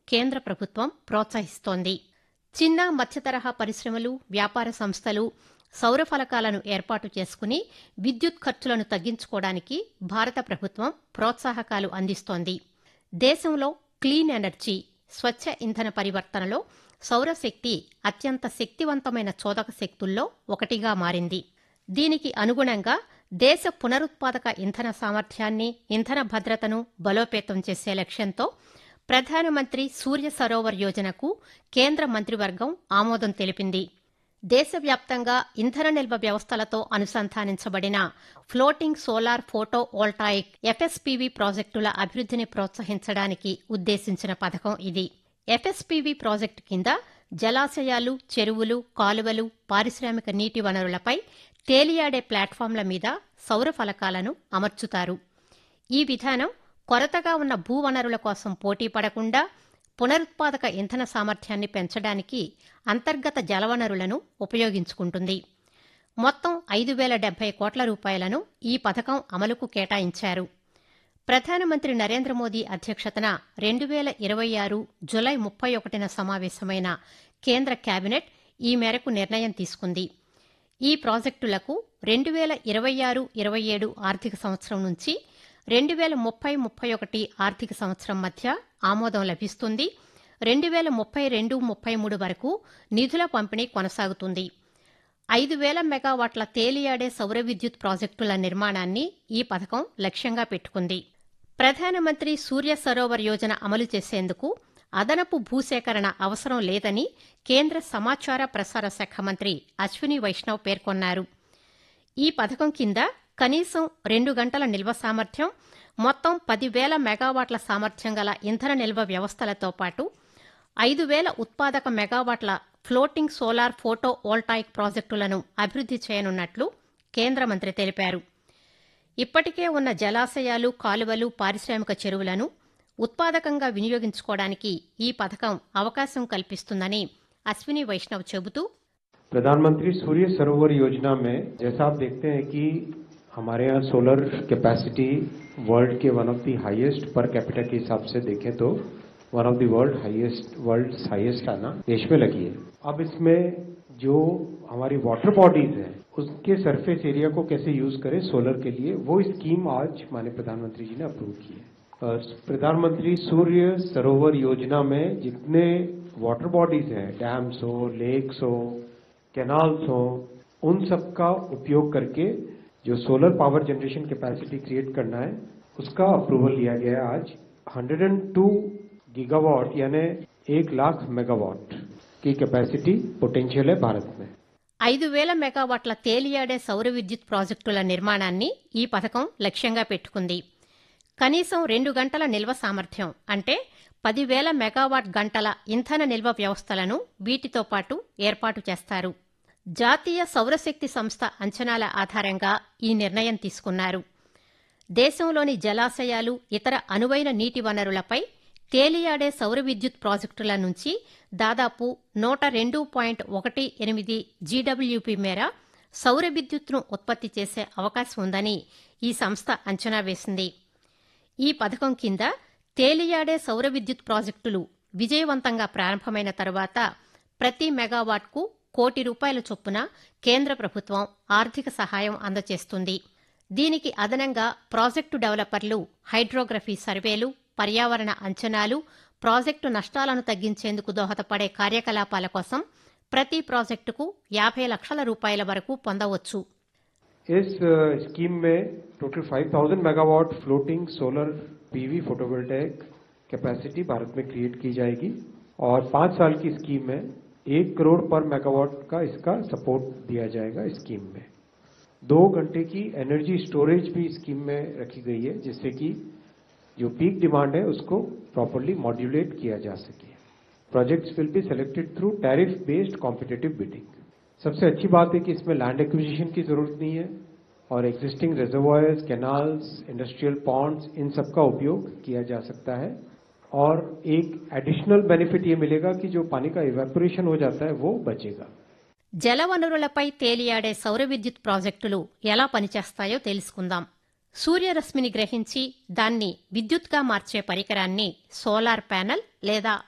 కేంద్ర ప్రభుత్వం ప్రోత్సహిస్తోంది చిన్న మధ్యతరహా పరిశ్రమలు వ్యాపార సంస్థలు సౌర ఫలకాలను ఏర్పాటు చేసుకుని విద్యుత్ ఖర్చులను తగ్గించుకోవడానికి భారత ప్రభుత్వం ప్రోత్సాహకాలు అందిస్తోంది దేశంలో క్లీన్ ఎనర్జీ స్వచ్ఛ ఇంధన పరివర్తనలో సౌరశక్తి అత్యంత శక్తివంతమైన చోదక శక్తుల్లో ఒకటిగా మారింది దీనికి అనుగుణంగా దేశ పునరుత్పాదక ఇంధన సామర్థ్యాన్ని ఇంధన భద్రతను బలోపేతం చేసే లక్ష్యంతో ప్రధానమంత్రి సూర్య సరోవర్ యోజనకు కేంద్ర మంత్రివర్గం ఆమోదం తెలిపింది దేశవ్యాప్తంగా ఇంధన నిల్వ వ్యవస్థలతో అనుసంధానించబడిన floating solar photovoltaic FSPV ప్రాజెక్టుల అభివృద్ధిని ప్రోత్సహించడానికి ఉద్దేశించిన పథకం ఇది ఎఫ్ఎస్పీవీ ప్రాజెక్టు కింద జలాశయాలు చెరువులు కాలువలు పారిశ్రామిక నీటి వనరులపై తేలియాడే ప్లాట్ఫామ్ల మీద సౌర ఫలకాలను అమర్చుతారు ఈ విధానం కొరతగా ఉన్న భూవనరుల కోసం పోటీ పడకుండా పునరుత్పాదక ఇంధన సామర్థ్యాన్ని పెంచడానికి అంతర్గత జలవనరులను ఉపయోగించుకుంటుంది మొత్తం ఐదు వేల డెబ్బై కోట్ల రూపాయలను ఈ పథకం అమలుకు కేటాయించారు ప్రధానమంత్రి నరేంద్ర మోదీ అధ్యక్షతన రెండు వేల ఇరవై ఆరు జులై ముప్పై ఒకటిన సమావేశమైన కేంద్ర కేబినెట్ ఈ మేరకు నిర్ణయం తీసుకుంది ఈ ప్రాజెక్టులకు రెండు వేల ఇరవై ఆరు ఇరవై ఏడు ఆర్థిక సంవత్సరం నుంచి రెండు వేల ముప్పై ముప్పై ఒకటి ఆర్థిక సంవత్సరం మధ్య ఆమోదం లభిస్తుంది రెండు వేల ముప్పై రెండు ముప్పై మూడు వరకు నిధుల పంపిణీ కొనసాగుతుంది ఐదు వేల మెగావాట్ల తేలియాడే సౌర విద్యుత్ ప్రాజెక్టుల నిర్మాణాన్ని ఈ పథకం లక్ష్యంగా పెట్టుకుంది ప్రధానమంత్రి సూర్య సరోవర్ యోజన అమలు చేసేందుకు అదనపు భూసేకరణ అవసరం లేదని కేంద్ర సమాచార ప్రసార శాఖ మంత్రి అశ్విని వైష్ణవ్ పేర్కొన్నారు ఈ పథకం కింద కనీసం రెండు గంటల నిల్వ సామర్థ్యం మొత్తం పదివేల మెగావాట్ల సామర్థ్యం గల ఇంధన నిల్వ వ్యవస్థలతో పాటు ఐదు వేల ఉత్పాదక మెగావాట్ల ఫ్లోటింగ్ సోలార్ ఫోటో వోల్టాయిక్ ప్రాజెక్టులను అభివృద్ది చేయనున్నట్లు కేంద్ర మంత్రి తెలిపారు ఇప్పటికే ఉన్న జలాశయాలు కాలువలు పారిశ్రామిక చెరువులను ఉత్పాదకంగా వినియోగించుకోవడానికి ఈ పథకం అవకాశం కల్పిస్తుందని అశ్విని వైష్ణవ్ చెబుతూ प्रधानमंत्री सूर्य सरोवर योजना में जैसा आप देखते हैं कि हमारे यहाँ सोलर कैपेसिटी वर्ल्ड के one of the highest per capita के हिसाब से देखें तो one of the world highest world highest आना देश में लगी है अब इसमें जो हमारी वाटर बॉडीज है उसके सरफेस एरिया को कैसे यूज करें सोलर के लिए वो स्कीम आज माननीय प्रधानमंत्री जी ने अप्रूव की है अ, प्रधानमंत्री सूर्य सरोवर योजना में जितने वाटर बॉडीज हैं डैम्स हो लेक्स हो कैनाल्स हो उन सब का उपयोग करके जो solar power generation capacity create करना है उसका अप्रूवल लिया गया है आज 102 गीगावाट यानी एक लाख मेगावाट की कैपेसिटी पोटेंशियल है भारत में ఐదు వేల మెగావాట్ల తేలియాడే సౌర విద్యుత్ ప్రాజెక్టుల నిర్మాణాన్ని ఈ పథకం లక్ష్యంగా పెట్టుకుంది కనీసం రెండు గంటల నిల్వ సామర్థ్యం అంటే పదివేల మెగావాట్ గంటల ఇంధన నిల్వ వ్యవస్థలను వీటితో పాటు ఏర్పాటు చేస్తారు జాతీయ సౌరశక్తి సంస్థ అంచనాల ఆధారంగా ఈ నిర్ణయం తీసుకున్నారు దేశంలోని జలాశయాలు ఇతర అనువైన నీటి వనరులపై తేలియాడే సౌర విద్యుత్ ప్రాజెక్టుల నుంచి దాదాపు నూట రెండు పాయింట్ ఒకటి ఎనిమిది జీడబ్ల్యూపీ మేర సౌర విద్యుత్తును ఉత్పత్తి చేసే అవకాశం ఉందని ఈ సంస్థ అంచనా వేసింది ఈ పథకం కింద తేలియాడే సౌర విద్యుత్ ప్రాజెక్టులు విజయవంతంగా ప్రారంభమైన తరువాత ప్రతి మెగావాట్కు కోటి రూపాయల చొప్పున కేంద్ర ప్రభుత్వం ఆర్థిక సహాయం అందజేస్తుంది దీనికి అదనంగా ప్రాజెక్టు డెవలపర్లు హైడ్రోగ్రఫీ సర్వేలు పర్యావరణ అంచనాలు ప్రాజెక్టు నష్టాలను తగ్గించేందుకు దోహదపడే కార్యకలాపాల కోసం ప్రతి ప్రాజెక్టుకు యాభై లక్షల రూపాయల వరకు పొందవచ్చు इस अ, स्कीम में total 5000 megawatt floating solar PV photovoltaic capacity Bharat में क्रिएट की जाएगी और पांच साल की स्कीम में एक करोड़ पर मेगावाट का इसका सपोर्ट दिया जाएगा स्कीम में दो घंटे की एनर्जी स्टोरेज भी स्कीम में रखी गई है जिससे कि जो पीक डिमांड है उसको प्रॉपरली मॉड्यूलेट किया जा सके projects will be selected through tariff based competitive bidding सबसे अच्छी बात है कि इसमें लैंड एक्विजिशन की जरूरत नहीं है और existing reservoirs canals industrial ponds इन सब का उपयोग किया जा सकता है और एक एडिशनल बेनिफिट ये मिलेगा कि जो पानी का इवेपोरेशन हो जाता है वो बचेगा జలవనరులపై తేలియాడే సౌర విద్యుత్ ప్రాజెక్టులు ఎలా పనిచేస్తాయో తెలుసుకుందాం సూర్యరశ్మిని గ్రహించి దాన్ని విద్యుత్గా మార్చే పరికరాన్ని సోలార్ ప్యానెల్ లేదా